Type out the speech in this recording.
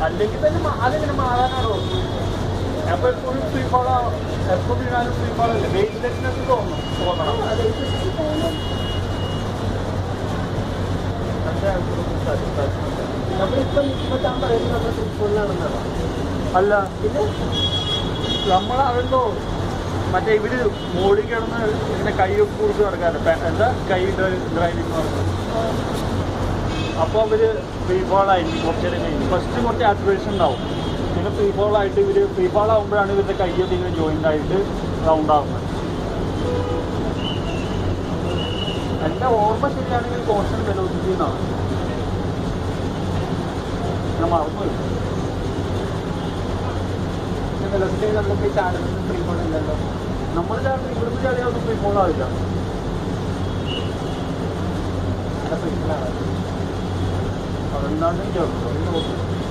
അല്ലെങ്കിൽ തന്നെ മാ- അതെങ്ങനെ മാറാനാണോ അപ്പൊ എപ്പോഴും ഫ്രീ ഫോളോ എപ്പോഴും ഞാനും ഫ്രീ ഫോളോ അല്ലേ വെയിറ്റ്ലെസ്നെസ് തോന്നും തോന്നണം അതിന്റെ satisfaction ഉണ്ട്. നമ്മളിപ്പം ഇപ്പൊ താൻ പറയുന്നത് നമ്മുടെ ഫുട്ബോളിലാണെന്നാണോ അല്ല നമ്മളാണല്ലോ മറ്റേ ഇവര് മോളിൽ കിടന്ന് ഇങ്ങനെ കൈയൊക്കെ കൊടുത്ത് നടക്കാറ് എന്താ കൈ ഡ്രൈവിംഗ് നടക്കുന്നത് അപ്പോൾ അവര് ഫ്രീ ഫോൾ ആയിരിക്കും കുറച്ച് നേരം കഴിഞ്ഞ് ഫസ്റ്റ് കുറച്ച് ആക്ടിവേഷൻ ഉണ്ടാവും പിന്നെ ഫ്രീ ഫോൾ ആയിട്ട് ഇവര് ഫ്രീ ഫോൾ ആകുമ്പോഴാണ് ഇവരുടെ കൈയൊക്കെ ഇങ്ങനെ ജോയിൻ്റ് ആയിട്ട് റൗണ്ട് ആവുന്നത് എൻ്റെ ഓർമ്മ ശരിയാണെങ്കിൽ കോൺസ്റ്റന്റ് വെലോസിറ്റി എന്നാണ് ഞാൻ മറന്നുപോയി വെള്ളത്തിൽ നമ്മളിപ്പോ ഈ ചാടുന്നത് ഫ്രീ ഫോൺ ഇല്ലല്ലോ നമ്മൾ ചാടി ഇവിടുന്ന് ചാടിയൊന്നും ഫ്രീ ഫോൾ ആവില്ല അവിടെ ഫ്രീ ഫോണാണ് അതെന്താണ് ചേർന്നത്